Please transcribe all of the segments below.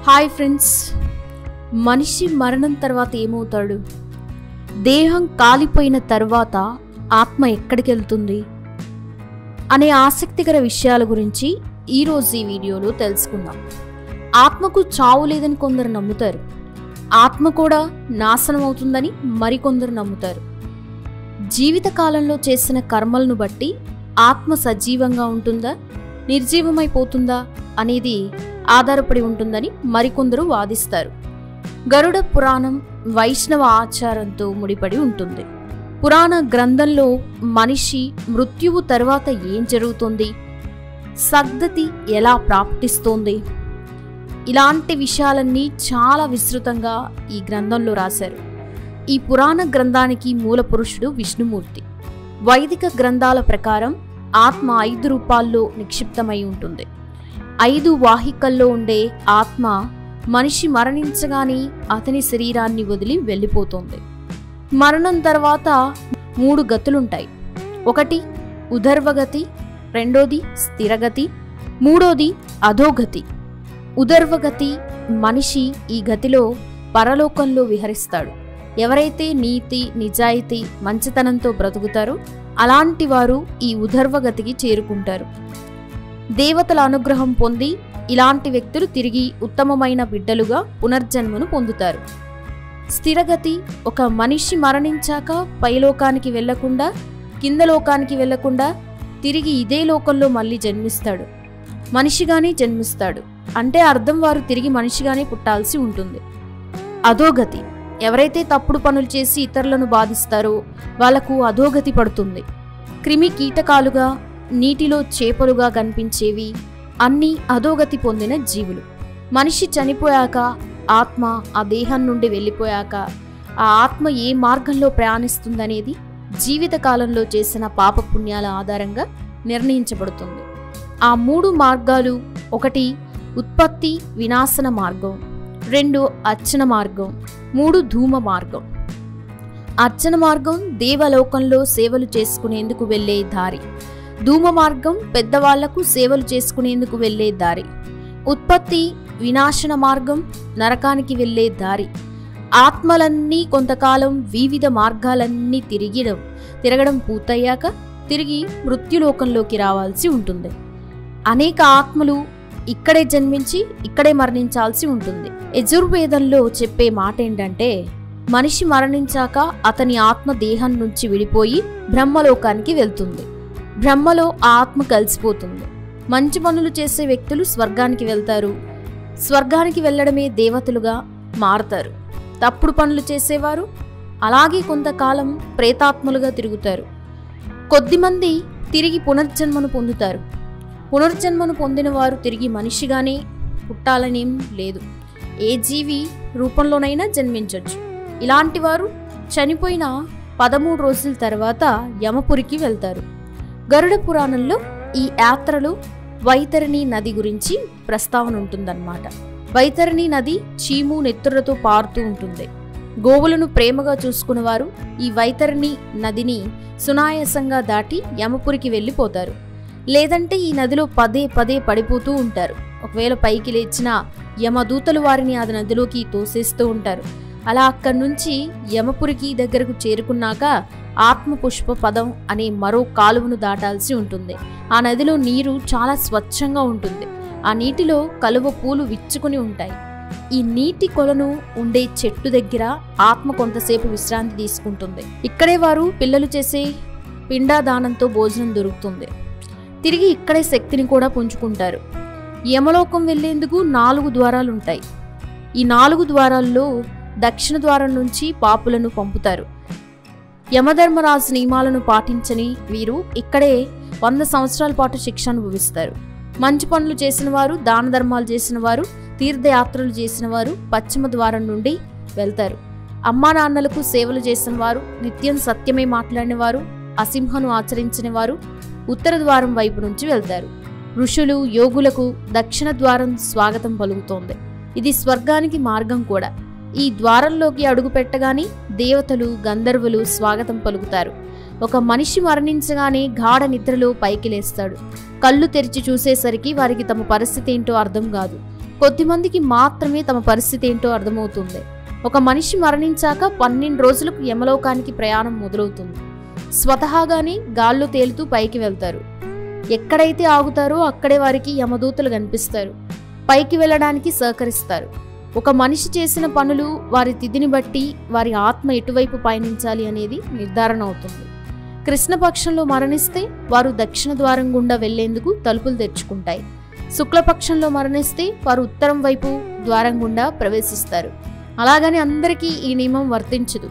hi friends మనిషి మరణం తర్వాత ఏమవుతాడు దేహం కాలిపోయిన తర్వాత ఆత్మ ఎక్కడికి వెళ్తుంది అనే ఆసక్తికర విషయాల గురించి ఈరోజు ఈ వీడియోలో తెలుసుకుందాం ఆత్మకు చావు లేదని కొందరు నమ్ముతారు ఆత్మ కూడా నాశనం అవుతుందని మరికొందరు నమ్ముతారు జీవితకాలంలో చేసిన కర్మలను బట్టి ఆత్మ సజీవంగా ఉంటుందా నిర్జీవమైపోతుందా అనేది ఆధారపడి ఉంటుందని మరికొందరు వాదిస్తారు గరుడ పురాణం వైష్ణవ ఆచారంతో ముడిపడి ఉంటుంది పురాణ గ్రంథంలో మనిషి మృత్యువు తర్వాత ఏం జరుగుతుంది సద్గతి ఎలా ప్రాప్తిస్తోంది ఇలాంటి విషయాలన్నీ చాలా విస్తృతంగా ఈ గ్రంథంలో రాశారు ఈ పురాణ గ్రంథానికి మూల పురుషుడు విష్ణుమూర్తి వైదిక గ్రంథాల ప్రకారం ఆత్మ ఐదు రూపాల్లో నిక్షిప్తమై ఉంటుంది ఐదు వాహికల్లో ఉండే ఆత్మ మనిషి మరణించగానే అతని శరీరాన్ని వదిలి వెళ్ళిపోతుంది మరణం తర్వాత మూడు గతులుంటాయి ఒకటి ఉదర్వగతి రెండోది స్థిరగతి మూడోది అధోగతి ఉదర్వగతి మనిషి ఈ గతిలో పరలోకంలో విహరిస్తాడు ఎవరైతే నీతి నిజాయితీ మంచితనంతో బ్రతుకుతారో అలాంటి వారు ఈ ఉదర్వగతికి చేరుకుంటారు దేవతల అనుగ్రహం పొంది ఇలాంటి వ్యక్తులు తిరిగి ఉత్తమమైన బిడ్డలుగా పునర్జన్మను పొందుతారు స్థిరగతి ఒక మనిషి మరణించాక పైలోకానికి వెళ్లకుండా కింద లోకానికి వెళ్లకుండా తిరిగి ఇదే లోకంలో మళ్ళీ జన్మిస్తాడు మనిషిగానే జన్మిస్తాడు అంటే అర్థం వారు తిరిగి మనిషిగానే పుట్టాల్సి ఉంటుంది అధోగతి ఎవరైతే తప్పుడు పనులు చేసి ఇతరులను బాధిస్తారో వాళ్లకు అధోగతి పడుతుంది క్రిమి కీటకాలుగా నీటిలో చేపలుగా కనిపించేవి అన్నీ అధోగతి పొందిన జీవులు మనిషి చనిపోయాక ఆత్మ ఆ దేహం నుండి వెళ్ళిపోయాక ఆ ఆత్మ ఏ మార్గంలో ప్రయాణిస్తుందనేది జీవితకాలంలో చేసిన పాపపుణ్యాల ఆధారంగా నిర్ణయించబడుతుంది ఆ మూడు మార్గాలు ఒకటి ఉత్పత్తి వినాశన మార్గం రెండు అర్చన మార్గం మూడు ధూమ మార్గం అర్చన మార్గం దేవలోకంలో సేవలు చేసుకునేందుకు వెళ్ళే దారి ధూమ మార్గం పెద్దవాళ్లకు సేవలు చేసుకునేందుకు వెళ్ళే దారి ఉత్పత్తి వినాశన మార్గం నరకానికి వెళ్ళే దారి ఆత్మలన్నీ కొంతకాలం వివిధ మార్గాలన్నీ తిరిగడం తిరగడం పూర్తయ్యాక తిరిగి మృత్యులోకంలోకి రావాల్సి ఉంటుంది అనేక ఆత్మలు ఇక్కడే జన్మించి ఇక్కడే మరణించాల్సి ఉంటుంది యజుర్వేదంలో చెప్పే మాట ఏంటంటే మనిషి మరణించాక అతని ఆత్మ దేహం నుంచి విడిపోయి బ్రహ్మలోకానికి వెళ్తుంది బ్రహ్మలో ఆ ఆత్మ కలిసిపోతుంది మంచి పనులు చేసే వ్యక్తులు స్వర్గానికి వెళ్తారు స్వర్గానికి వెళ్ళడమే దేవతలుగా మారతారు తప్పుడు పనులు చేసేవారు అలాగే కొంతకాలం ప్రేతాత్మలుగా తిరుగుతారు కొద్దిమంది తిరిగి పునర్జన్మను పొందుతారు పునర్జన్మను పొందిన వారు తిరిగి మనిషిగానే పుట్టాలనేం లేదు ఏ జీవి రూపంలోనైనా జన్మించవచ్చు ఇలాంటి వారు చనిపోయిన పదమూడు రోజుల తర్వాత యమపురికి వెళ్తారు గరుడ పురాణంలో ఈ యాత్రలో వైతరణి నది గురించి ప్రస్తావన ఉంటుందన్నమాట వైతరణి నది చీము నెత్తురతో పారుతూ ఉంటుంది గోవులను ప్రేమగా చూసుకునేవారు ఈ వైతరణి నదిని సునాయాసంగా దాటి యమపురికి వెళ్ళిపోతారు లేదంటే ఈ నదిలో పదే పదే పడిపోతూ ఉంటారు ఒకవేళ పైకి లేచిన యమదూతలు వారిని ఆ నదిలోకి తోసేస్తూ ఉంటారు అలా అక్కడి నుంచి యమపురికి దగ్గరకు చేరుకున్నాక ఆత్మ పుష్ప పదం అనే మరో కాలువను దాటాల్సి ఉంటుంది ఆ నదిలో నీరు చాలా స్వచ్ఛంగా ఉంటుంది ఆ నీటిలో కలువ పూలు విచ్చుకుని ఉంటాయి ఈ నీటి కొలను ఉండే చెట్టు దగ్గర ఆత్మ కొంతసేపు విశ్రాంతి తీసుకుంటుంది ఇక్కడే వారు పిల్లలు చేసే పిండాదానంతో భోజనం దొరుకుతుంది తిరిగి ఇక్కడే శక్తిని కూడా పుంజుకుంటారు యమలోకం వెళ్లేందుకు నాలుగు ద్వారాలు ఉంటాయి ఈ నాలుగు ద్వారాల్లో దక్షిణ ద్వారం నుంచి పాపులను పంపుతారు యమధర్మరాజు నియమాలను పాటించని వీరు ఇక్కడే వంద సంవత్సరాల పాటు శిక్ష అనుభవిస్తారు మంచి పనులు చేసిన వారు దాన ధర్మాలు చేసిన వారు తీర్థయాత్రలు చేసిన వారు పశ్చిమ ద్వారం నుండి వెళ్తారు అమ్మా నాన్నలకు సేవలు చేసిన వారు నిత్యం సత్యమే మాట్లాడిన వారు అసింహను ఆచరించిన వారు ఉత్తర ద్వారం వైపు నుంచి వెళ్తారు ఋషులు యోగులకు దక్షిణ ద్వారం స్వాగతం పలుకుతోంది ఇది స్వర్గానికి మార్గం కూడా ఈ ద్వారంలోకి అడుగు పెట్టగానే దేవతలు గంధర్వులు స్వాగతం పలుకుతారు ఒక మనిషి మరణించగానే గాఢ నిద్రలో పైకి లేస్తాడు కళ్ళు తెరిచి చూసేసరికి వారికి తమ పరిస్థితి ఏంటో అర్థం కాదు కొద్దిమందికి మాత్రమే తమ పరిస్థితి ఏంటో అర్థమవుతుంది ఒక మనిషి మరణించాక పన్నెండు రోజులకు యమలోకానికి ప్రయాణం మొదలవుతుంది స్వతహాగానే గాల్లో తేలుతూ పైకి వెళ్తారు ఎక్కడైతే ఆగుతారో అక్కడే వారికి యమదూతలు కనిపిస్తారు పైకి వెళ్ళడానికి సహకరిస్తారు ఒక మనిషి చేసిన పనులు వారి తిథిని బట్టి వారి ఆత్మ ఎటువైపు పయనించాలి అనేది నిర్ధారణ అవుతుంది కృష్ణపక్షంలో మరణిస్తే వారు దక్షిణ ద్వారం గుండా వెళ్లేందుకు తలుపులు తెరుచుకుంటాయి శుక్లపక్షంలో మరణిస్తే వారు ఉత్తరం వైపు ద్వారం గుండా ప్రవేశిస్తారు అలాగని అందరికీ ఈ నియమం వర్తించదు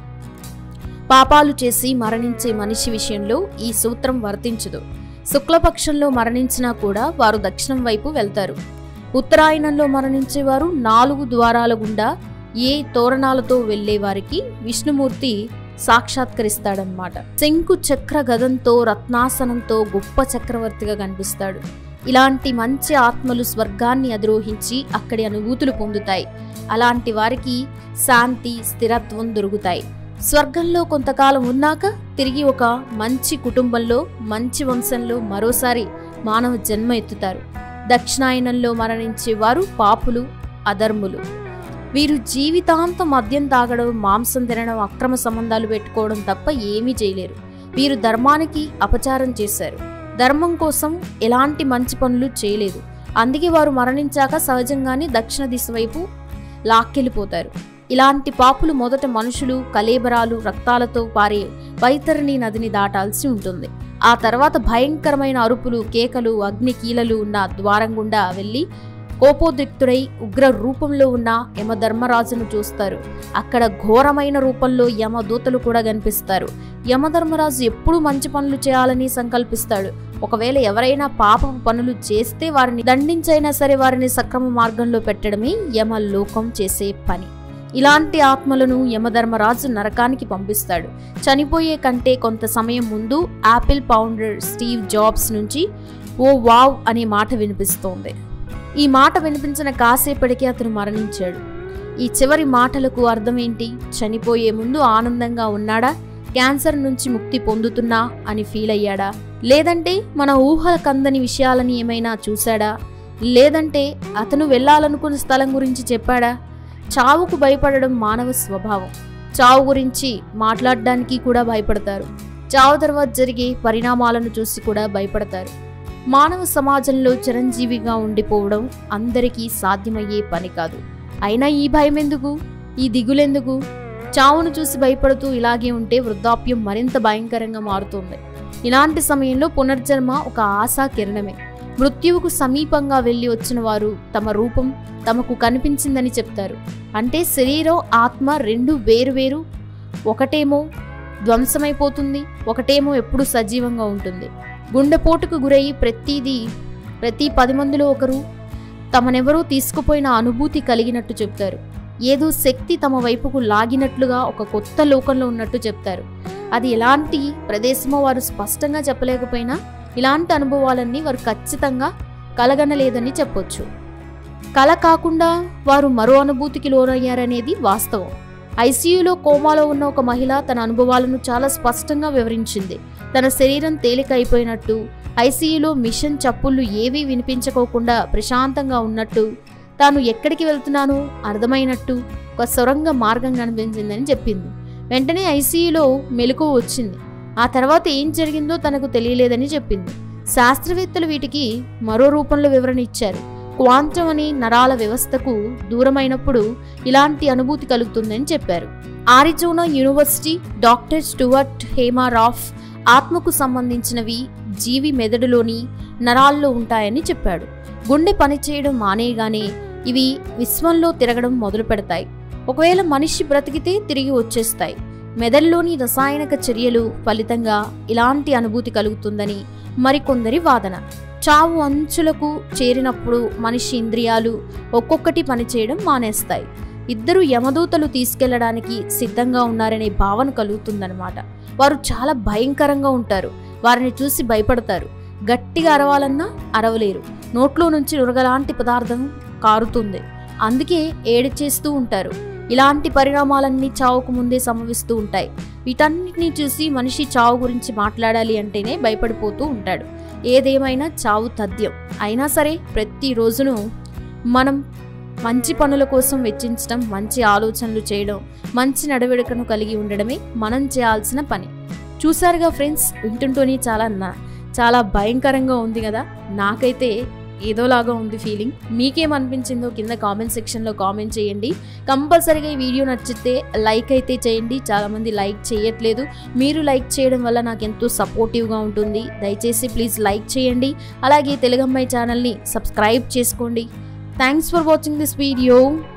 పాపాలు చేసి మరణించే మనిషి విషయంలో ఈ సూత్రం వర్తించదు శుక్లపక్షంలో మరణించినా కూడా వారు దక్షిణం వైపు వెళ్తారు ఉత్తరాయణంలో మరణించేవారు నాలుగు ద్వారాల గుండా ఏ తోరణాలతో వెళ్లే వారికి విష్ణుమూర్తి సాక్షాత్కరిస్తాడనమాట శంకు చక్ర గదంతో రత్నాసనంతో గొప్ప చక్రవర్తిగా కనిపిస్తాడు ఇలాంటి మంచి ఆత్మలు స్వర్గాన్ని అధిరోహించి అక్కడి అనుభూతులు పొందుతాయి అలాంటి వారికి శాంతి స్థిరత్వం దొరుకుతాయి స్వర్గంలో కొంతకాలం ఉన్నాక తిరిగి ఒక మంచి కుటుంబంలో మంచి వంశంలో మరోసారి మానవ జన్మ ఎత్తుతారు దక్షిణాయనంలో మరణించే వారు పాపులు అధర్ములు వీరు జీవితాంతం మద్యం తాగడం మాంసం తినడం అక్రమ సంబంధాలు పెట్టుకోవడం తప్ప ఏమీ చేయలేరు వీరు ధర్మానికి అపచారం చేశారు ధర్మం కోసం ఎలాంటి మంచి పనులు చేయలేదు అందుకే వారు మరణించాక సహజంగానే దక్షిణ దిశ వైపు లాక్కెళ్ళిపోతారు ఇలాంటి పాపులు మొదట మనుషులు కలేబరాలు రక్తాలతో పారే వైతరణి నదిని దాటాల్సి ఉంటుంది ఆ తర్వాత భయంకరమైన అరుపులు కేకలు అగ్ని కీలలు ఉన్న ద్వారం గుండా వెళ్ళి కోపోద్రిక్తుడై ఉగ్ర రూపంలో ఉన్న యమధర్మరాజును చూస్తారు అక్కడ ఘోరమైన రూపంలో యమదూతలు కూడా కనిపిస్తారు యమధర్మరాజు ఎప్పుడూ మంచి పనులు చేయాలని సంకల్పిస్తాడు ఒకవేళ ఎవరైనా పాపం పనులు చేస్తే వారిని దండించైనా సరే వారిని సక్రమ మార్గంలో పెట్టడమే యమలోకం చేసే పని ఇలాంటి ఆత్మలను యమధర్మరాజు నరకానికి పంపిస్తాడు చనిపోయే కంటే కొంత సమయం ముందు యాపిల్ ఫౌండర్ స్టీవ్ జాబ్స్ నుంచి ఓ వావ్ అనే మాట వినిపిస్తోంది ఈ మాట వినిపించిన కాసేపటికి అతను మరణించాడు ఈ చివరి మాటలకు అర్థం ఏంటి చనిపోయే ముందు ఆనందంగా ఉన్నాడా క్యాన్సర్ నుంచి ముక్తి పొందుతున్నా అని ఫీల్ అయ్యాడా లేదంటే మన ఊహలకందని విషయాలని ఏమైనా చూశాడా లేదంటే అతను వెళ్ళాలనుకున్న స్థలం గురించి చెప్పాడా చావుకు భయపడడం మానవ స్వభావం చావు గురించి మాట్లాడడానికి కూడా భయపడతారు చావు తర్వాత జరిగే పరిణామాలను చూసి కూడా భయపడతారు మానవ సమాజంలో చిరంజీవిగా ఉండిపోవడం అందరికీ సాధ్యమయ్యే పని కాదు అయినా ఈ భయం ఎందుకు ఈ దిగులెందుకు చావును చూసి భయపడుతూ ఇలాగే ఉంటే వృద్ధాప్యం మరింత భయంకరంగా మారుతుంది ఇలాంటి సమయంలో పునర్జన్మ ఒక ఆశా కిరణమే మృత్యువుకు సమీపంగా వెళ్ళి వచ్చిన వారు తమ రూపం తమకు కనిపించిందని చెప్తారు అంటే శరీరం ఆత్మ రెండు వేరువేరు ఒకటేమో ధ్వంసమైపోతుంది ఒకటేమో ఎప్పుడు సజీవంగా ఉంటుంది గుండెపోటుకు గురయ్యి ప్రతిదీ ప్రతి పది మందిలో ఒకరు తమనెవరూ తీసుకుపోయిన అనుభూతి కలిగినట్టు చెప్తారు ఏదో శక్తి తమ వైపుకు లాగినట్లుగా ఒక కొత్త లోకంలో ఉన్నట్టు చెప్తారు అది ఎలాంటి ప్రదేశమో వారు స్పష్టంగా చెప్పలేకపోయినా ఇలాంటి అనుభవాలన్నీ వారు ఖచ్చితంగా కలగనలేదని చెప్పొచ్చు కల కాకుండా వారు మరో అనుభూతికి లోనయ్యారనేది వాస్తవం ఐసీయూలో కోమాలో ఉన్న ఒక మహిళ తన అనుభవాలను చాలా స్పష్టంగా వివరించింది తన శరీరం తేలిక అయిపోయినట్టు ఐసీయూలో మిషన్ చప్పుళ్ళు ఏవీ వినిపించకోకుండా ప్రశాంతంగా ఉన్నట్టు తాను ఎక్కడికి వెళ్తున్నానో అర్థమైనట్టు ఒక సొరంగ మార్గం కనిపించిందని చెప్పింది వెంటనే ఐసీయూలో మెలకువ వచ్చింది ఆ తర్వాత ఏం జరిగిందో తనకు తెలియలేదని చెప్పింది శాస్త్రవేత్తలు వీటికి మరో రూపంలో వివరణ ఇచ్చారు క్వాంటం అనే నరాల వ్యవస్థకు దూరమైనప్పుడు ఇలాంటి అనుభూతి కలుగుతుందని చెప్పారు Arizona university doctor Stuart Hameroff ఆత్మకు సంబంధించినవి జీవి మెదడులోని నరాల్లో ఉంటాయని చెప్పాడు గుండె పనిచేయడం మానేయగానే ఇవి విశ్వంలో తిరగడం మొదలు పెడతాయి ఒకవేళ మనిషి బ్రతికితే తిరిగి వచ్చేస్తాయి మెదడులోని రసాయనిక చర్యలు ఫలితంగా ఇలాంటి అనుభూతి కలుగుతుందని మరికొందరి వాదన చావు అంచులకు చేరినప్పుడు మనిషి ఇంద్రియాలు ఒక్కొక్కటి పనిచేయడం మానేస్తాయి ఇద్దరు యమదూతలు తీసుకెళ్లడానికి సిద్ధంగా ఉన్నారనే భావన కలుగుతుందన్నమాట వారు చాలా భయంకరంగా ఉంటారు వారిని చూసి భయపడతారు గట్టిగా అరవాలన్నా అరవలేరు నోట్లో నుంచి నురగలాంటి పదార్థం కారుతుంది అందుకే ఏడి చేస్తూ ఉంటారు ఇలాంటి పరిణామాలన్నీ చావుకు ముందే సంభవిస్తూ ఉంటాయి వీటన్నిటిని చూసి మనిషి చావు గురించి మాట్లాడాలి అంటేనే భయపడిపోతూ ఉంటాడు ఏదేమైనా చావు తథ్యం అయినా సరే ప్రతిరోజును మనం మంచి పనుల కోసం వెచ్చించడం మంచి ఆలోచనలు చేయడం మంచి నడవడికను కలిగి ఉండడమే మనం చేయాల్సిన పని చూసారుగా ఫ్రెండ్స్ వింటుంటూనే చాలా నా చాలా భయంకరంగా ఉంది కదా నాకైతే ఏదోలాగా ఉంది ఫీలింగ్ మీకేమనిపించిందో కింద కామెంట్ సెక్షన్లో కామెంట్ చేయండి కంపల్సరీగా ఈ వీడియో నచ్చితే లైక్ అయితే చేయండి చాలామంది లైక్ చేయట్లేదు మీరు లైక్ చేయడం వల్ల నాకు ఎంతో సపోర్టివ్గా ఉంటుంది దయచేసి ప్లీజ్ లైక్ చేయండి అలాగే తెలుగమ్మాయి ఛానల్ని సబ్స్క్రైబ్ చేసుకోండి thanks for watching this video